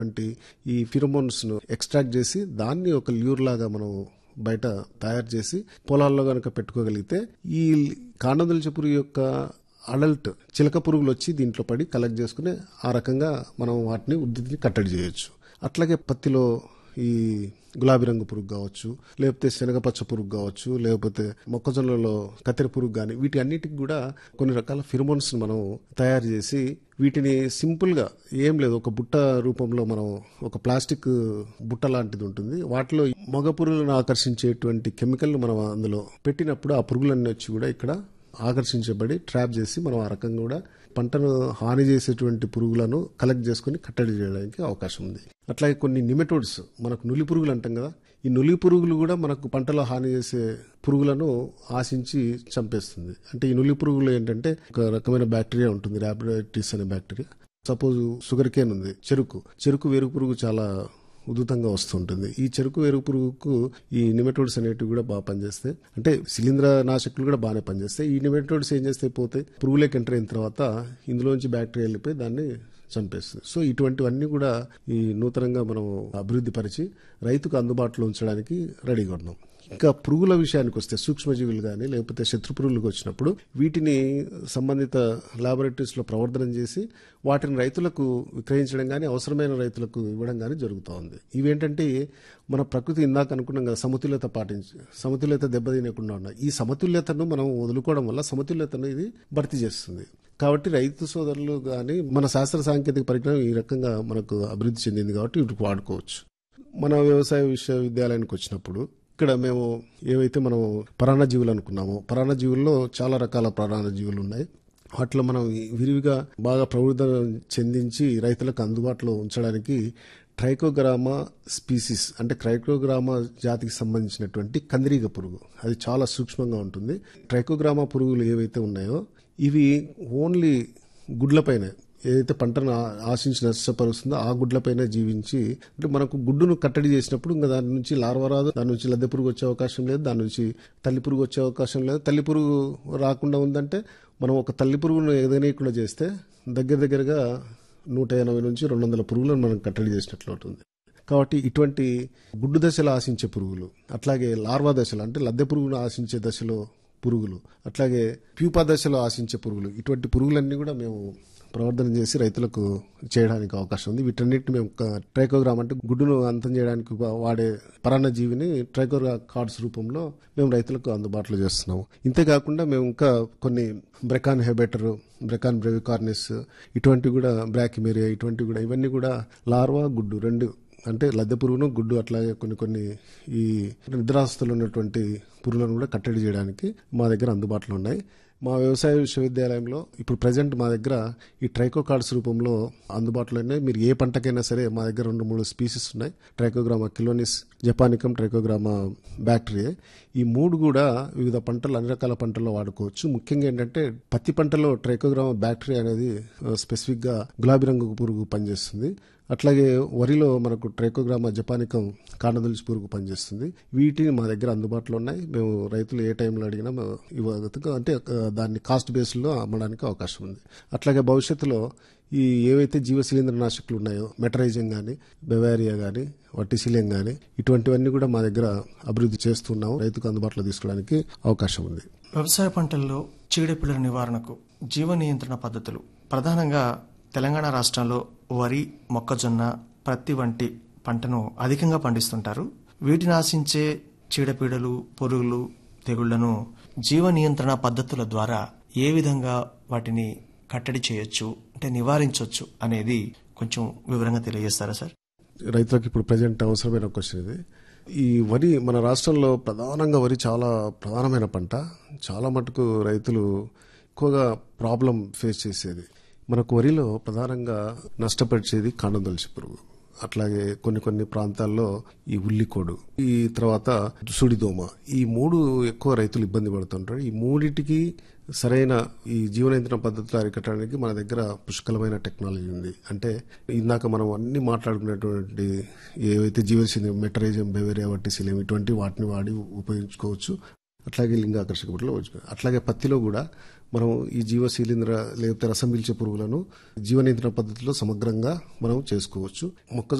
వంటి ఈ ఫిరోమోన్స్ ను ఎక్స్ట్రాక్ట్ చేసి దాన్ని ఒక ల్యూర్ లాగా మనం బయట తయారు చేసి పొలాల్లో గనక పెట్టుకోగలిగితే ఈ కాండదులచ పురుగు యొక్క అడల్ట్ చిలక పురుగులు వచ్చి దీంట్లో పడి కలెక్ట్ చేసుకుని ఆ రకంగా మనం వాటిని ఉద్ధృతిని కట్టడి చేయొచ్చు అట్లాగే పత్తిలో ఈ గులాబీ రంగు పురుగు కావచ్చు లేకపోతే శనగపచ్చ పురుగు కావచ్చు లేకపోతే మొక్కజొన్నలో కత్తెర పురుగు కానీ వీటి అన్నిటికి కూడా కొన్ని రకాల ఫిరమోన్స్ మనం తయారు చేసి వీటిని సింపుల్ గా ఏం లేదు ఒక బుట్ట రూపంలో మనం ఒక ప్లాస్టిక్ బుట్ట లాంటిది ఉంటుంది వాటిలో మగ పురుగులను ఆకర్షించేటువంటి కెమికల్ మనం అందులో పెట్టినప్పుడు ఆ పురుగులన్నీ వచ్చి కూడా ఇక్కడ ఆకర్షించబడి ట్రాప్ చేసి మనం ఆ రకంగా కూడా పంటను హాని చేసేటువంటి పురుగులను కలెక్ట్ చేసుకుని కట్టడి చేయడానికి అవకాశం ఉంది అట్లాగే కొన్ని నిమెటోడ్స్ మనకు నులి పురుగులు అంటాం కదా ఈ నులి పురుగులు కూడా మనకు పంటలో హాని చేసే పురుగులను ఆశించి చంపేస్తుంది అంటే ఈ నులి పురుగులు ఏంటంటే ఒక రకమైన బ్యాక్టీరియా ఉంటుంది ర్యాపిడైటిస్ అనే బ్యాక్టీరియా సపోజ్ షుగర్ కేన్ ఉంది చెరుకు చెరుకు వేరు పురుగు చాలా ఉధృతంగా వస్తుంటుంది ఈ చెరుకు వేరుగు పురుగుకు ఈ నిమెటోడ్స్ అనేటివి కూడా బాగా పనిచేస్తాయి అంటే శిలీంద్ర నాశకులు కూడా బాగానే పనిచేస్తాయి ఈ నిమెటోడ్స్ ఏం చేస్తాయి పోతే పురుగులోకి ఎంటర్ అయిన తర్వాత ఇందులోంచి బ్యాక్టీరియా వెళ్ళిపోయి దాన్ని చంపేస్తుంది సో ఇటువంటివన్నీ కూడా ఈ నూతనంగా మనం అభివృద్ధి పరిచి రైతుకు అందుబాటులో ఉంచడానికి రెడీగా ఉన్నాం ఇంకా పురుగుల విషయానికి వస్తే సూక్ష్మజీవులు కానీ లేకపోతే శత్రు పురుగులకు వచ్చినప్పుడు వీటిని సంబంధిత లాబొరేటరీస్ లో ప్రవర్ధనం చేసి వాటిని రైతులకు విక్రయించడం కానీ అవసరమైన రైతులకు ఇవ్వడం కానీ జరుగుతూ ఉంది ఇవేంటంటే మన ప్రకృతి ఇందాక అనుకున్నాం కదా సమతుల్యత పాటించి సమతుల్యత దెబ్బతినకుండా ఉన్నాయి ఈ సమతుల్యతను మనం వదులుకోవడం వల్ల సమతుల్యతను ఇది భర్తీ చేస్తుంది కాబట్టి రైతు సోదరులు కానీ మన శాస్త్ర సాంకేతిక పరిజ్ఞానం ఈ రకంగా మనకు అభివృద్ధి చెందింది కాబట్టి వీటికి వాడుకోవచ్చు మన వ్యవసాయ విశ్వవిద్యాలయానికి వచ్చినప్పుడు ఇక్కడ మేము ఏవైతే మనం పరాణ జీవులు అనుకున్నామో పరాణ జీవుల్లో చాలా రకాల పరాణ జీవులు ఉన్నాయి వాటిలో మనం విరివిగా బాగా ప్రవృద్ధ చెందించి రైతులకు అందుబాటులో ఉంచడానికి ట్రైకోగ్రామా స్పీసీస్ అంటే ట్రైకోగ్రామా జాతికి సంబంధించినటువంటి కందిరీగ పురుగు అది చాలా సూక్ష్మంగా ఉంటుంది ట్రైకోగ్రామా పురుగులు ఏవైతే ఉన్నాయో ఇవి ఓన్లీ గుడ్లపైనే ఏదైతే పంటను ఆశించి నష్టపరుస్తుందో ఆ గుడ్లపైన జీవించి అంటే మనకు గుడ్డును కట్టడి చేసినప్పుడు ఇంకా దాని నుంచి లార్వా రాదు దాని నుంచి లద్దె పురుగు వచ్చే అవకాశం లేదు దాని నుంచి తల్లి పురుగు వచ్చే అవకాశం లేదు తల్లి పురుగు రాకుండా ఉందంటే మనం ఒక తల్లి పురుగును ఎదగనీయకుండా చేస్తే దగ్గర దగ్గరగా నూట ఎనభై నుంచి రెండు వందల పురుగులను మనం కట్టడి చేసినట్లు అవుతుంది కాబట్టి ఇటువంటి గుడ్డు దశలో ఆశించే పురుగులు అట్లాగే లార్వా దశలో అంటే లద్దె పురుగును ఆశించే దశలో పురుగులు అట్లాగే ప్యూపా దశలో ఆశించే పురుగులు ఇటువంటి పురుగులన్నీ కూడా మేము ప్రవర్ధన చేసి రైతులకు చేయడానికి అవకాశం ఉంది వీటన్నిటిని మేము ట్రైకోగ్రామ్ అంటే గుడ్డును అంతం చేయడానికి వాడే పరాన్నజీవిని ట్రైకోగ్రా కార్డ్స్ రూపంలో మేము రైతులకు అందుబాటులో చేస్తున్నాము ఇంతేకాకుండా మేము ఇంకా కొన్ని బ్రెకాన్ హెబెటర్ బ్రెకాన్ బ్రెవికార్నిస్ ఇటువంటివి కూడా బ్రాకిమేరియా ఇటువంటివి కూడా ఇవన్నీ కూడా లార్వా గుడ్డు రెండు అంటే లద్దె పురుగును గుడ్డు అట్లాగే కొన్ని కొన్ని ఈ నిద్రాస్తులు ఉన్నటువంటి పురుగులను కూడా కట్టడి చేయడానికి మా దగ్గర అందుబాటులో ఉన్నాయి మా వ్యవసాయ విశ్వవిద్యాలయంలో ఇప్పుడు ప్రజెంట్ మా దగ్గర ఈ ట్రైకో కార్డ్స్ రూపంలో అందుబాటులో ఉన్నాయి మీరు ఏ పంటకైనా సరే మా దగ్గర రెండు మూడు స్పీసీస్ ఉన్నాయి Trichogramma chilonis japonicum Trichogramma bacteria ఈ మూడు కూడా వివిధ పంటలు అన్ని రకాల పంటల్లో వాడుకోవచ్చు ముఖ్యంగా ఏంటంటే పత్తి పంటలో ట్రైకోగ్రామా బ్యాక్టీరియా అనేది స్పెసిఫిక్ గా గులాబీ రంగు పురుగు పనిచేస్తుంది అట్లాగే వరిలో మనకు ట్రైకోగ్రామా జపానికం కాండదులిచి పురుగు పనిచేస్తుంది వీటిని మా దగ్గర అందుబాటులో ఉన్నాయి మేము రైతులు ఏ టైంలో అడిగినా ఇవ్వగలుగుతాం అంటే దాన్ని కాస్ట్ బేస్లో అమ్మడానికి అవకాశం ఉంది అట్లాగే భవిష్యత్తులో ఈ ఏవైతే జీవశిలీంద్ర నాశకులు ఉన్నాయో మెటరైజింగ్ కానీ బెవారియా కానీ వట్టిశిలియం కానీ ఇటువంటివన్నీ కూడా మా దగ్గర అభివృద్ధి చేస్తున్నాము రైతుకు అందుబాటులో తీసుకోవడానికి అవకాశం ఉంది వ్యవసాయ పంటల్లో చీడపీడల నివారణకు జీవ నియంత్రణ పద్ధతులు ప్రధానంగా తెలంగాణ రాష్ట్రంలో వరి మొక్కజొన్న ప్రత్తి వంటి పంటను అధికంగా పండిస్తుంటారు వీటిని ఆశించే చీడపీడలు పురుగులు తెగుళ్లను జీవ నియంత్రణ పద్ధతుల ద్వారా ఏ విధంగా వాటిని కట్టడి చేయొచ్చు అంటే నివారించవచ్చు అనేది కొంచెం వివరంగా తెలియజేస్తారా సార్ రైతులకు ఇప్పుడు ప్రజెంట్ అవసరమైన క్వశ్చన్ ఇది ఈ వరి మన రాష్ట్రంలో ప్రధానంగా వరి చాలా ప్రధానమైన పంట చాలా మటుకు రైతులు ఎక్కువగా ప్రాబ్లం ఫేస్ చేసేది మనకు వరిలో ప్రధానంగా నష్టపరిచేది కాండదొలసి పురుగు అట్లాగే కొన్ని కొన్ని ప్రాంతాల్లో ఈ ఉల్లికోడు ఈ తర్వాత సుడిదోమ ఈ మూడు ఎక్కువ రైతులు ఇబ్బంది పడుతుంటారు ఈ మూడిటికి సరైన ఈ జీవనియంత్రణ పద్ధతులు అరికట్టడానికి మన దగ్గర పుష్కలమైన టెక్నాలజీ ఉంది అంటే ఇందాక మనం అన్ని మాట్లాడుకున్నటువంటి ఏవైతే జీవశిలి మెటరైజం బెవేరియా వట్టి శిలియం ఇటువంటి వాటిని వాడి ఉపయోగించుకోవచ్చు అట్లాగే లింగాకర్షక బుట్టలో వచ్చిపోయింది అట్లాగే పత్తిలో కూడా మనం ఈ జీవశీలింద్ర లేకపోతే రసం పీల్చే పురుగులను జీవ నియంత్రణ పద్ధతిలో సమగ్రంగా మనం చేసుకోవచ్చు మొక్కజొన్న